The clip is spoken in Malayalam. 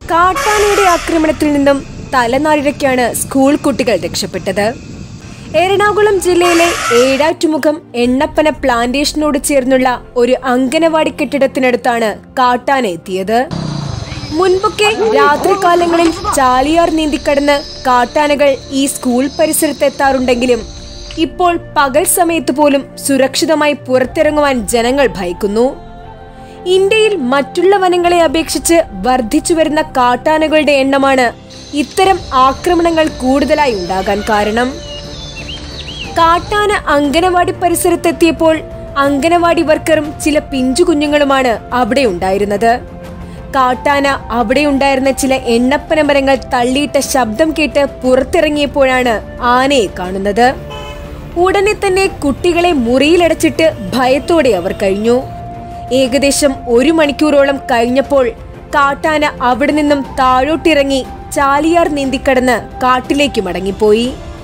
കാട്ടാനയുടെ ആക്രമണത്തിൽ നിന്നും തലനാരിഴയ്ക്കാണ് സ്കൂൾ കുട്ടികൾ രക്ഷപ്പെട്ടത് എറണാകുളം ജില്ലയിലെ ഏഴാറ്റുമുഖം എണ്ണപ്പന പ്ലാന്റേഷനോട് ചേർന്നുള്ള ഒരു അങ്കനവാടി കെട്ടിടത്തിനടുത്താണ് കാട്ടാന എത്തിയത് മുൻപൊക്കെ രാത്രികാലങ്ങളിൽ ചാലിയാർ നീന്തിക്കടന്ന് കാട്ടാനകൾ ഈ സ്കൂൾ പരിസരത്തെത്താറുണ്ടെങ്കിലും ഇപ്പോൾ പകൽ സമയത്ത് പോലും സുരക്ഷിതമായി പുറത്തിറങ്ങുവാൻ ജനങ്ങൾ ഭയക്കുന്നു ഇന്ത്യയിൽ മറ്റുള്ള വനങ്ങളെ അപേക്ഷിച്ച് വർദ്ധിച്ചു വരുന്ന കാട്ടാനകളുടെ എണ്ണമാണ് ഇത്തരം ആക്രമണങ്ങൾ കൂടുതലായി ഉണ്ടാകാൻ കാരണം കാട്ടാന അങ്കനവാടി പരിസരത്തെത്തിയപ്പോൾ അങ്കനവാടി വർക്കറും ചില പിഞ്ചു കുഞ്ഞുങ്ങളുമാണ് അവിടെ ഉണ്ടായിരുന്നത് കാട്ടാന അവിടെ ഉണ്ടായിരുന്ന ചില എണ്ണപ്പന മരങ്ങൾ തള്ളിയിട്ട ശബ്ദം കേട്ട് പുറത്തിറങ്ങിയപ്പോഴാണ് ആനയെ കാണുന്നത് ഉടനെ തന്നെ കുട്ടികളെ മുറിയിലടച്ചിട്ട് ഭയത്തോടെ അവർ കഴിഞ്ഞു ഏകദേശം ഒരു മണിക്കൂറോളം കഴിഞ്ഞപ്പോൾ കാട്ടാന അവിടെ നിന്നും താഴോട്ടിറങ്ങി ചാലിയാർ നീന്തിക്കടന്ന് കാട്ടിലേക്ക് മടങ്ങിപ്പോയി